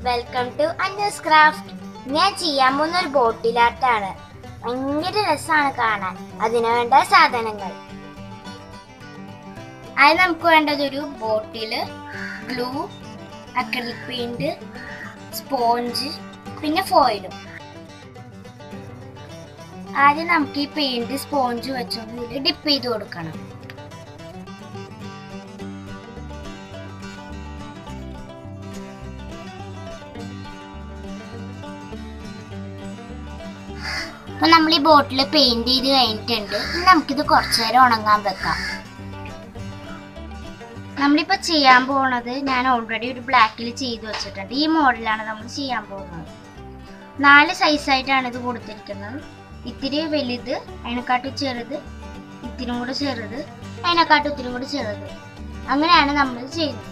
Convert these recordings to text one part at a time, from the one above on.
welcome to അന്നൂസ് craft ഞാൻ ചെയ്യാൻ പോകുന്ന ഒരു ബോട്ടിൽ ആർട്ടാണ് ഭയങ്കര രസമാണ് കാണാൻ അതിനു വേണ്ട സാധനങ്ങൾ അത് നമുക്ക് വേണ്ടത് ഒരു bottle glue acrylic paint sponge പിന്നെ ഫോയിലും ആദ്യം നമുക്ക് ഈ പെയിന്റ് സ്പോഞ്ച് വെച്ചൊന്ന് ഇതിൽ ഡിപ്പ് ചെയ്ത് കൊടുക്കണം അപ്പൊ നമ്മൾ ഈ ബോട്ടിൽ പെയിന്റ് ചെയ്ത് കഴിഞ്ഞിട്ടുണ്ട് ഇനി നമുക്കിത് കുറച്ചു നേരം ഉണങ്ങാൻ വെക്കാം നമ്മളിപ്പോ ചെയ്യാൻ പോണത് ഞാൻ ഓൾറെഡി ഒരു ബ്ലാക്കിൽ ചെയ്ത് വെച്ചിട്ടുണ്ട് ഈ മോഡലാണ് നമ്മൾ ചെയ്യാൻ പോകുന്നത് നാല് സൈസായിട്ടാണ് ഇത് കൊടുത്തിരിക്കുന്നത് ഇത്തിരി വലുത് അതിനെക്കാട്ടും ചെറുത് ഇത്തിരി കൂടെ ചെറുത് അതിനെക്കാട്ടും ഇത്തിരി കൂടെ ചെറുത് അങ്ങനെയാണ് നമ്മൾ ചെയ്യുന്നത്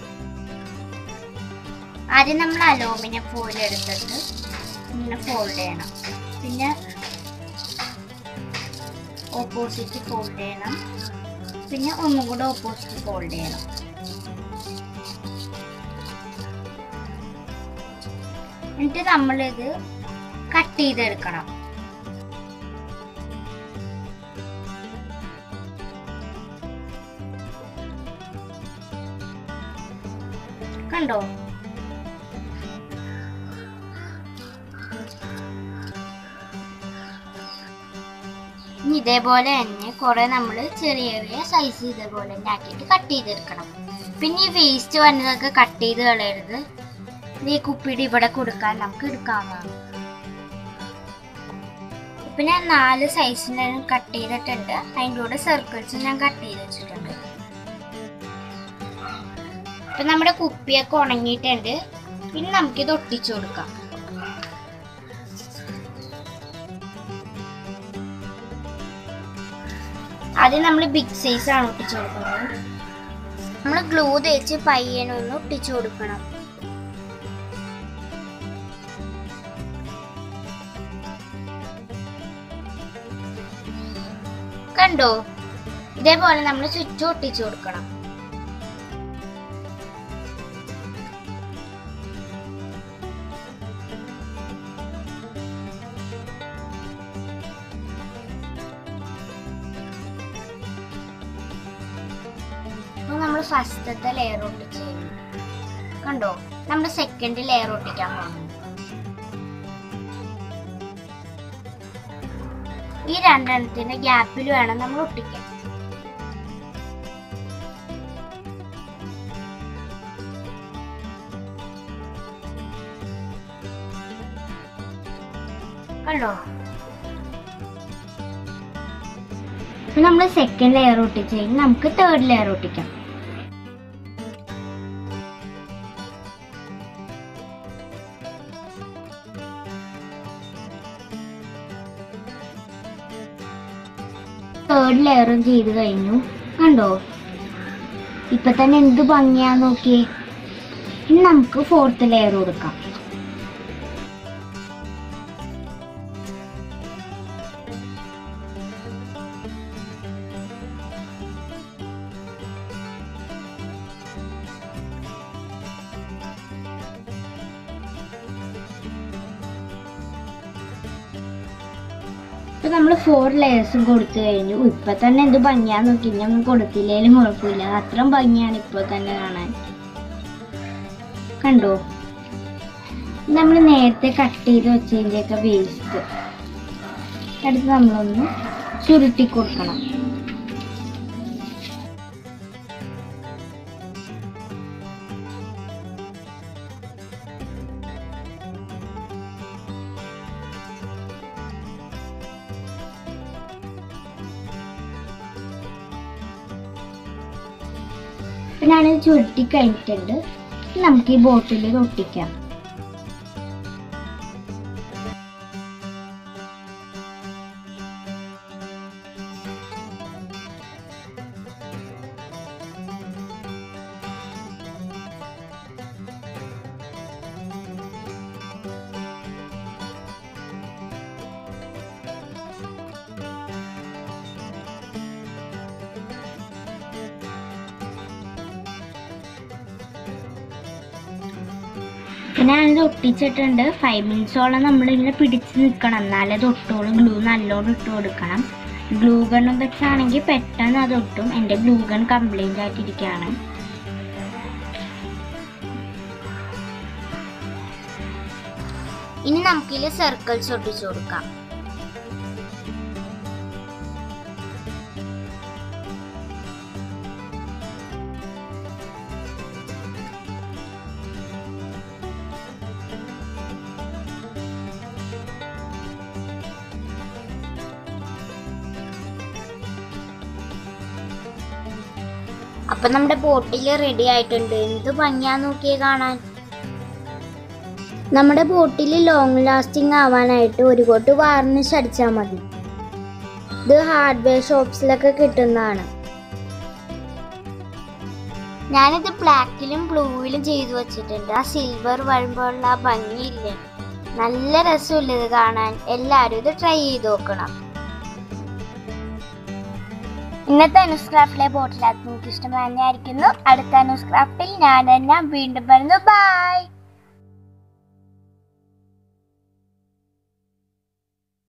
ആദ്യം നമ്മൾ അലൂമിനിയം ഫോയിൽ എടുത്തിട്ട് ഇങ്ങനെ ഫോൾഡ് ചെയ്യണം പിന്നെ ഓപ്പോസിറ്റ് ഫോൾഡ് ചെയ്യണം പിന്നെ ഒന്നും കൂടെ ഓപ്പോസിറ്റ് ഫോൾഡ് ചെയ്യണം എന്നിട്ട് നമ്മളിത് കട്ട് ചെയ്തെടുക്കണം കണ്ടോ ഇനി ഇതേപോലെ തന്നെ കുറെ നമ്മൾ ചെറിയ ചെറിയ സൈസ് ഇതേപോലെ തന്നെ ആക്കിയിട്ട് കട്ട് ചെയ്തെടുക്കണം പിന്നെ ഈ വേസ്റ്റ് വന്നതൊക്കെ കട്ട് ചെയ്ത് കളയരുത് ഇത് ഈ കുപ്പിയുടെ ഇവിടെ കൊടുക്കാൻ നമുക്ക് എടുക്കാവുന്നതാണ് ഇപ്പൊ ഞാൻ നാല് സൈസിന് കട്ട് ചെയ്തിട്ടുണ്ട് അതിൻ്റെ കൂടെ സർക്കിൾസ് ഞാൻ കട്ട് ചെയ്ത് വെച്ചിട്ടുണ്ട് ഇപ്പൊ നമ്മുടെ കുപ്പിയൊക്കെ ഉണങ്ങിയിട്ടുണ്ട് പിന്നെ നമുക്കിത് ഒട്ടിച്ചു കൊടുക്കാം ആദ്യം നമ്മൾ ബിഗ് സൈസ് ആണ് ഒട്ടിച്ചു കൊടുക്കുന്നത് നമ്മൾ ഗ്ലൂ തേച്ച് പയ്യനൊന്ന് ഒട്ടിച്ചു കൊടുക്കണം കണ്ടോ ഇതേപോലെ നമ്മൾ ചുറ്റും ഒട്ടിച്ചു കൊടുക്കണം അപ്പൊ നമ്മൾ ഫസ്റ്റത്തെ ലെയർ ഒട്ടിച്ച് കഴിഞ്ഞു കണ്ടോ നമ്മൾ സെക്കൻഡ് ലെയർ ഒട്ടിക്കാൻ പോകുന്നു ഈ രണ്ടെണ്ണത്തിന്റെ ഗ്യാപ്പിൽ വേണം നമ്മൾ ഒട്ടിക്കാൻ കണ്ടോ നമ്മൾ സെക്കൻഡ് ലെയർ ഒട്ടിച്ച് കഴിഞ്ഞ് നമുക്ക് തേർഡ് ലെയർ ഒട്ടിക്കാം തേർഡ് ലെയറും ചെയ്ത് കഴിഞ്ഞു കണ്ടോ ഇപ്പൊ തന്നെ എന്ത് ഭംഗിയാ നോക്കിയേ ഇനി നമുക്ക് ഫോർത്ത് ലെയർ കൊടുക്കാം ഇപ്പൊ നമ്മൾ ഫോർ ലെയേഴ്സും കൊടുത്തു കഴിഞ്ഞു ഇപ്പൊ തന്നെ എന്ത് ഭംഗിയാ നോക്കി ഇനി ഒന്നും കൊടുത്തില്ലേലും കുഴപ്പമില്ല അത്രയും ഭംഗിയാണ് ഇപ്പൊ തന്നെ കാണാൻ കണ്ടോ നമ്മൾ നേരത്തെ കട്ട് ചെയ്ത് വെച്ചതിൻ്റെയൊക്കെ വേസ്റ്റ് അടുത്ത് നമ്മളൊന്ന് ചുരുട്ടി കൊടുക്കണം ഇപ്പൊ ഞാനിത് ചുരുട്ടി കഴിഞ്ഞിട്ടുണ്ട് ഇനി നമുക്ക് ഈ ബോട്ടിൽ ഇത് ഒട്ടിക്കാം അപ്പം ഞാനിത് ഒട്ടിച്ചിട്ടുണ്ട് ഫൈവ് മിനിറ്റ്സോളം നമ്മളിങ്ങനെ പിടിച്ച് നിൽക്കണം എന്നാലേ അത് ഒട്ടുള്ളൂ ഗ്ലൂ നല്ലോണം ഇട്ട് കൊടുക്കണം ഗ്ലൂ ഗൺ വെച്ചാണെങ്കിൽ പെട്ടെന്ന് അത് ഒട്ടും എൻ്റെ ഗ്ലൂ ഗൺ കംപ്ലൈൻ്റ് ആയിട്ടിരിക്കുകയാണ് ഇനി നമുക്കിതിൽ സർക്കിൾസ് ഒട്ടിച്ചു കൊടുക്കാം അപ്പൊ നമ്മുടെ ബോട്ടിൽ റെഡി ആയിട്ടുണ്ട് എന്ത് ഭംഗിയാ നോക്കിയേ കാണാൻ നമ്മുടെ ബോട്ടിൽ ലോങ് ലാസ്റ്റിംഗ് ആവാനായിട്ട് ഒരു കോട്ട് വാർണിഷ് അടിച്ചാൽ മതി ഇത് ഹാർഡ്വെയർ ഷോപ്സിലൊക്കെ കിട്ടുന്നതാണ് ഞാനിത് ബ്ലാക്കിലും ബ്ലൂവിലും ചെയ്തു വെച്ചിട്ടുണ്ട് ആ സിൽവർ വരുമ്പോഴുള്ള ആ ഭംഗിയില്ലേ നല്ല രസമില്ല ഇത് കാണാൻ എല്ലാവരും ഇത് ട്രൈ ചെയ്ത് നോക്കണം ഇന്നത്തെ ന്യൂസ് ക്രാഫ്റ്റിലെ ബോട്ടിൽ അത് നിങ്ങൾക്ക് ഇഷ്ടമായിരിക്കുന്നു അടുത്ത ന്യൂസ് ക്രാഫ്റ്റിൽ ഞാൻ തന്നെ വീണ്ടും വരുന്നു ബൈ